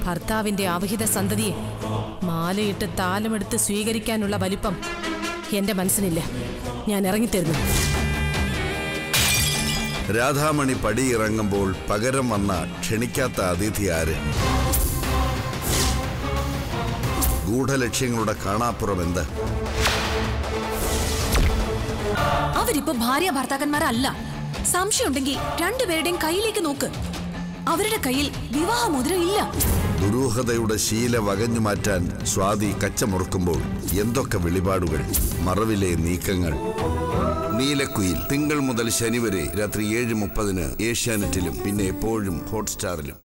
ഭർത്താവിന്റെ അവിഹിത സന്തതിയെ മാലയിട്ട് താലമെടുത്ത് സ്വീകരിക്കാനുള്ള വലിപ്പം എന്റെ മനസ്സിനില്ല ഞാൻ ഇറങ്ങിത്തരുന്നു രാധാമണി പടിയിറങ്ങുമ്പോൾ പകരം വന്ന ക്ഷണിക്കാത്ത അതിഥി ആര് ഗൂഢലക്ഷ്യങ്ങളുടെ കാണാപ്പുറം എന്ത് അവരിപ്പോ ഭാര്യ ഭർത്താക്കന്മാരല്ല സംശയമുണ്ടെങ്കിൽ രണ്ടുപേരുടെയും കയ്യിലേക്ക് നോക്ക് അവരുടെ കയ്യിൽ വിവാഹമോതിരം ഇല്ല ദുരൂഹതയുടെ ശീല വകഞ്ഞു മാറ്റാൻ സ്വാതി കച്ചമുറുക്കുമ്പോൾ എന്തൊക്കെ വെളിപാടുകൾ മറവിലെ നീക്കങ്ങൾ നീലക്കുയിൽ തിങ്കൾ മുതൽ ശനി വരെ രാത്രി ഏഴ് മുപ്പതിന് ഏഷ്യാനെറ്റിലും പിന്നെ എപ്പോഴും ഹോട്ട്സ്റ്റാറിലും